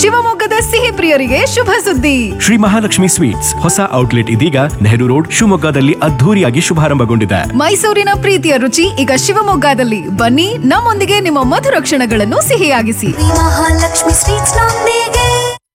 ಶಿವಮೊಗ್ಗದ ಸಿಹಿ ಪ್ರಿಯರಿಗೆ ಶುಭ ಸುದ್ದಿ ಶ್ರೀ ಮಹಾಲಕ್ಷ್ಮಿ ಸ್ವೀಟ್ಸ್ ಹೊಸ ಔಟ್ಲೆಟ್ ಇದೀಗ ನೆಹರು ರೋಡ್ ಶಿವಮೊಗ್ಗದಲ್ಲಿ ಅದ್ಧೂರಿಯಾಗಿ ಶುಭಾರಂಭಗೊಂಡಿದೆ ಮೈಸೂರಿನ ಪ್ರೀತಿಯ ರುಚಿ ಈಗ ಶಿವಮೊಗ್ಗದಲ್ಲಿ ಬನ್ನಿ ನಮ್ಮೊಂದಿಗೆ ನಿಮ್ಮ ಮಧುರ ಕ್ಷಣಗಳನ್ನು ಸಿಹಿಯಾಗಿಸಿ ಮಹಾಲಕ್ಷ್ಮಿ ಸ್ವೀಟ್ಸ್ ನೊಂದಿಗೆ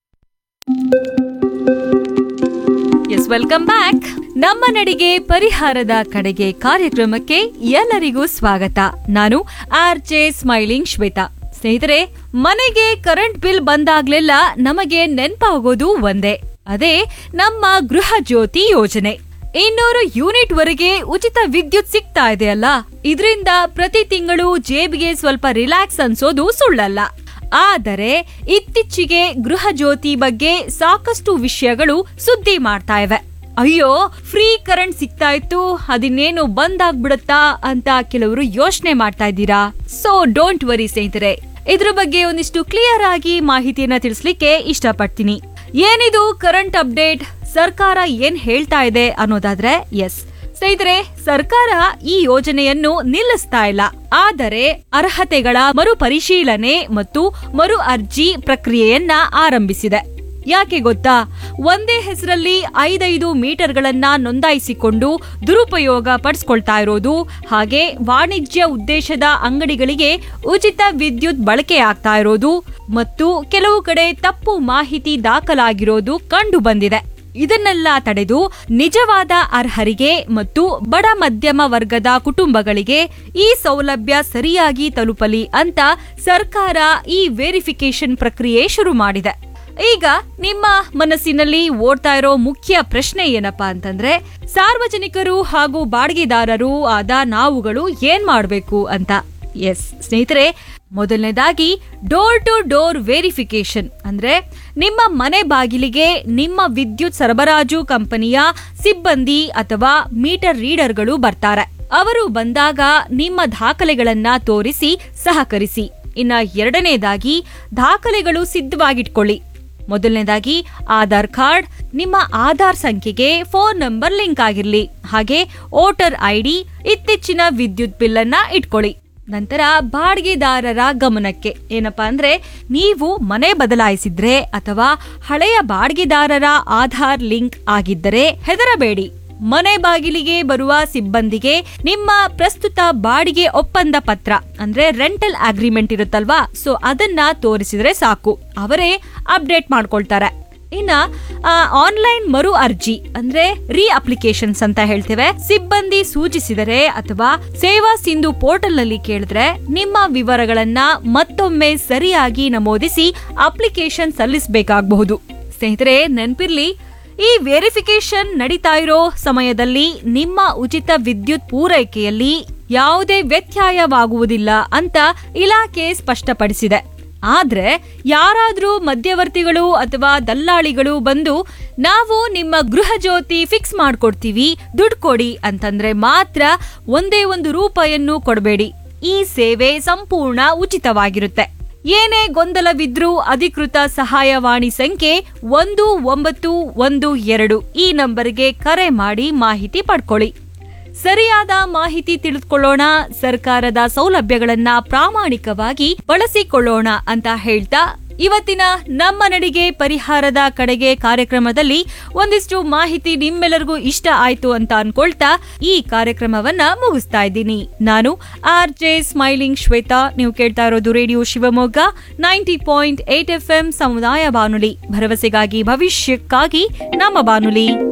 ಎಸ್ ವೆಲ್ಕಮ್ ಬ್ಯಾಕ್ ನಮ್ಮ ನಡಿಗೆ ಪರಿಹಾರದ ಕಡೆಗೆ ಕಾರ್ಯಕ್ರಮಕ್ಕೆ ಎಲ್ಲರಿಗೂ ಸ್ವಾಗತ ನಾನು ಆರ್ ಜೆ ಸ್ಮೈಲಿಂಗ್ ಶ್ವೇತಾ ಸ್ನೇಹಿತರೆ ಮನೆಗೆ ಕರೆಂಟ್ ಬಿಲ್ ಬಂದಾಗ್ಲೆಲ್ಲ ನಮಗೆ ನೆನ್ಪಾಗೋದು ಒಂದೇ ಅದೇ ನಮ್ಮ ಗೃಹ ಜ್ಯೋತಿ ಯೋಜನೆ ಇನ್ನೂರು ಯೂನಿಟ್ ವರೆಗೆ ಉಚಿತ ವಿದ್ಯುತ್ ಸಿಗ್ತಾ ಇದೆ ಅಲ್ಲ ಇದರಿಂದ ಪ್ರತಿ ತಿಂಗಳು ಜೇಬಿಗೆ ಸ್ವಲ್ಪ ರಿಲ್ಯಾಕ್ಸ್ ಅನ್ಸೋದು ಸುಳ್ಳಲ್ಲ ಆದರೆ ಇತ್ತೀಚೆಗೆ ಗೃಹ ಜ್ಯೋತಿ ಬಗ್ಗೆ ಸಾಕಷ್ಟು ವಿಷಯಗಳು ಸುದ್ದಿ ಮಾಡ್ತಾ ಇವೆ ಅಯ್ಯೋ ಫ್ರೀ ಕರೆಂಟ್ ಸಿಗ್ತಾ ಇತ್ತು ಅದಿನ್ನೇನು ಬಂದ್ ಆಗ್ಬಿಡುತ್ತಾ ಅಂತ ಕೆಲವರು ಯೋಚನೆ ಮಾಡ್ತಾ ಇದ್ದೀರಾ ಸೊ ಡೋಂಟ್ ವರಿ ಸ್ನೇಹಿತರೆ ಇದ್ರ ಬಗ್ಗೆ ಒಂದಿಷ್ಟು ಕ್ಲಿಯರ್ ಆಗಿ ಮಾಹಿತಿಯನ್ನ ತಿಳಿಸ್ಲಿಕ್ಕೆ ಇಷ್ಟಪಡ್ತೀನಿ ಏನಿದು ಕರೆಂಟ್ ಅಪ್ಡೇಟ್ ಸರ್ಕಾರ ಏನ್ ಹೇಳ್ತಾ ಇದೆ ಅನ್ನೋದಾದ್ರೆ ಎಸ್ ಸ್ನೇಹಿತರೆ ಸರ್ಕಾರ ಈ ಯೋಜನೆಯನ್ನು ನಿಲ್ಲಿಸ್ತಾ ಇಲ್ಲ ಆದರೆ ಅರ್ಹತೆಗಳ ಮರುಪರಿಶೀಲನೆ ಮತ್ತು ಮರು ಅರ್ಜಿ ಪ್ರಕ್ರಿಯೆಯನ್ನ ಆರಂಭಿಸಿದೆ ಯಾಕೆ ಗೊತ್ತಾ ಒಂದೇ ಹೆಸರಲ್ಲಿ ಐದೈದು ಮೀಟರ್ಗಳನ್ನ ನೋಂದಾಯಿಸಿಕೊಂಡು ದುರುಪಯೋಗ ಪಡಿಸ್ಕೊಳ್ತಾ ಇರೋದು ಹಾಗೆ ವಾಣಿಜ್ಯ ಉದ್ದೇಶದ ಅಂಗಡಿಗಳಿಗೆ ಉಚಿತ ವಿದ್ಯುತ್ ಬಳಕೆ ಆಗ್ತಾ ಇರೋದು ಮತ್ತು ಕೆಲವು ಕಡೆ ತಪ್ಪು ಮಾಹಿತಿ ದಾಖಲಾಗಿರೋದು ಕಂಡು ಬಂದಿದೆ ಇದನ್ನೆಲ್ಲ ತಡೆದು ನಿಜವಾದ ಅರ್ಹರಿಗೆ ಮತ್ತು ಬಡ ಮಧ್ಯಮ ವರ್ಗದ ಕುಟುಂಬಗಳಿಗೆ ಈ ಸೌಲಭ್ಯ ಸರಿಯಾಗಿ ತಲುಪಲಿ ಅಂತ ಸರ್ಕಾರ ಈ ವೆರಿಫಿಕೇಶನ್ ಪ್ರಕ್ರಿಯೆ ಶುರು ಮಾಡಿದೆ ಈಗ ನಿಮ್ಮ ಮನಸ್ಸಿನಲ್ಲಿ ಓಡ್ತಾ ಇರೋ ಮುಖ್ಯ ಪ್ರಶ್ನೆ ಏನಪ್ಪಾ ಅಂತಂದ್ರೆ ಸಾರ್ವಜನಿಕರು ಹಾಗೂ ಬಾಡಿಗೆದಾರರು ಆದ ನಾವುಗಳು ಏನ್ ಮಾಡಬೇಕು ಅಂತ ಎಸ್ ಸ್ನೇಹಿತರೆ ಮೊದಲನೇದಾಗಿ ಡೋರ್ ಟು ಡೋರ್ ವೆರಿಫಿಕೇಶನ್ ಅಂದ್ರೆ ನಿಮ್ಮ ಮನೆ ಬಾಗಿಲಿಗೆ ನಿಮ್ಮ ವಿದ್ಯುತ್ ಸರಬರಾಜು ಕಂಪನಿಯ ಸಿಬ್ಬಂದಿ ಅಥವಾ ಮೀಟರ್ ರೀಡರ್ಗಳು ಬರ್ತಾರೆ ಅವರು ಬಂದಾಗ ನಿಮ್ಮ ದಾಖಲೆಗಳನ್ನ ತೋರಿಸಿ ಸಹಕರಿಸಿ ಇನ್ನ ಎರಡನೇದಾಗಿ ದಾಖಲೆಗಳು ಸಿದ್ಧವಾಗಿಟ್ಕೊಳ್ಳಿ ಮೊದಲನೇದಾಗಿ ಆಧಾರ್ ಕಾರ್ಡ್ ನಿಮ್ಮ ಆಧಾರ್ ಸಂಖ್ಯೆಗೆ ಫೋನ್ ನಂಬರ್ ಲಿಂಕ್ ಆಗಿರ್ಲಿ ಹಾಗೆ ವೋಟರ್ ಐಡಿ ಇತ್ತೀಚಿನ ವಿದ್ಯುತ್ ಬಿಲ್ ಅನ್ನ ಇಟ್ಕೊಳ್ಳಿ ನಂತರ ಬಾಡಿಗೆದಾರರ ಗಮನಕ್ಕೆ ಏನಪ್ಪಾ ಅಂದ್ರೆ ನೀವು ಮನೆ ಬದಲಾಯಿಸಿದ್ರೆ ಅಥವಾ ಹಳೆಯ ಬಾಡಿಗೆದಾರರ ಆಧಾರ್ ಲಿಂಕ್ ಆಗಿದ್ದರೆ ಹೆದರಬೇಡಿ ಮನೆ ಬಾಗಿಲಿಗೆ ಬರುವ ಸಿಬ್ಬಂದಿಗೆ ನಿಮ್ಮ ಪ್ರಸ್ತುತ ಬಾಡಿಗೆ ಒಪ್ಪಂದ ಪತ್ರ ಅಂದ್ರೆ ರೆಂಟಲ್ ಅಗ್ರಿಮೆಂಟ್ ಇರುತ್ತಲ್ವಾ ಸೊ ಅದನ್ನ ತೋರಿಸಿದ್ರೆ ಸಾಕು ಅವರೇ ಅಪ್ಡೇಟ್ ಮಾಡ್ಕೊಳ್ತಾರೆ ಇನ್ನ ಆನ್ಲೈನ್ ಮರು ಅರ್ಜಿ ಅಂದ್ರೆ ರೀ ಅಪ್ಲಿಕೇಶನ್ಸ್ ಅಂತ ಹೇಳ್ತೇವೆ ಸಿಬ್ಬಂದಿ ಸೂಚಿಸಿದರೆ ಅಥವಾ ಸೇವಾ ಸಿಂಧು ಪೋರ್ಟಲ್ ನಲ್ಲಿ ಕೇಳಿದ್ರೆ ನಿಮ್ಮ ವಿವರಗಳನ್ನ ಮತ್ತೊಮ್ಮೆ ಸರಿಯಾಗಿ ನಮೂದಿಸಿ ಅಪ್ಲಿಕೇಶನ್ ಸಲ್ಲಿಸಬೇಕಾಗಬಹುದು ಸ್ನೇಹಿತರೆ ನೆನ್ಪಿರ್ಲಿ ಈ ವೆರಿಫಿಕೇಶನ್ ನಡೀತಾ ಇರೋ ಸಮಯದಲ್ಲಿ ನಿಮ್ಮ ಉಚಿತ ವಿದ್ಯುತ್ ಪೂರೈಕೆಯಲ್ಲಿ ಯಾವುದೇ ವ್ಯತ್ಯಯವಾಗುವುದಿಲ್ಲ ಅಂತ ಇಲಾಖೆ ಸ್ಪಷ್ಟಪಡಿಸಿದೆ ಆದ್ರೆ ಯಾರಾದ್ರೂ ಮಧ್ಯವರ್ತಿಗಳು ಅಥವಾ ದಲ್ಲಾಳಿಗಳು ಬಂದು ನಾವು ನಿಮ್ಮ ಗೃಹ ಜ್ಯೋತಿ ಫಿಕ್ಸ್ ಮಾಡ್ಕೊಡ್ತೀವಿ ದುಡ್ಡು ಕೊಡಿ ಅಂತಂದ್ರೆ ಮಾತ್ರ ಒಂದೇ ಒಂದು ರೂಪಾಯನ್ನು ಕೊಡಬೇಡಿ ಈ ಸೇವೆ ಸಂಪೂರ್ಣ ಉಚಿತವಾಗಿರುತ್ತೆ ಏನೇ ಗೊಂದಲವಿದ್ರೂ ಅಧಿಕೃತ ಸಹಾಯವಾಣಿ ಸಂಖ್ಯೆ ಒಂದು ಒಂಬತ್ತು ಒಂದು ಎರಡು ಈ ನಂಬರ್ಗೆ ಕರೆ ಮಾಡಿ ಮಾಹಿತಿ ಪಡ್ಕೊಳ್ಳಿ ಸರಿಯಾದ ಮಾಹಿತಿ ತಿಳಿದುಕೊಳ್ಳೋಣ ಸರ್ಕಾರದ ಸೌಲಭ್ಯಗಳನ್ನ ಪ್ರಾಮಾಣಿಕವಾಗಿ ಬಳಸಿಕೊಳ್ಳೋಣ ಅಂತ ಹೇಳ್ತಾ ಇವತ್ತಿನ ನಮ್ಮ ನಡಿಗೆ ಪರಿಹಾರದ ಕಡೆಗೆ ಕಾರ್ಯಕ್ರಮದಲ್ಲಿ ಒಂದಿಷ್ಟು ಮಾಹಿತಿ ನಿಮ್ಮೆಲ್ಲರಿಗೂ ಇಷ್ಟ ಆಯ್ತು ಅಂತ ಅನ್ಕೊಳ್ತಾ ಈ ಕಾರ್ಯಕ್ರಮವನ್ನ ಮುಗಿಸ್ತಾ ಇದ್ದೀನಿ ನಾನು ಆರ್ ಜೆ ಸ್ಮೈಲಿಂಗ್ ಶ್ವೇತಾ ನೀವು ಕೇಳ್ತಾ ಇರೋದು radio Shivamogga ninety point eight F M ಸಮುದಾಯ ಬಾನುಲಿ ಭರವಸೆಗಾಗಿ ಭವಿಷ್ಯಕ್ಕಾಗಿ ನಮ್ಮ ಬಾನುಲಿ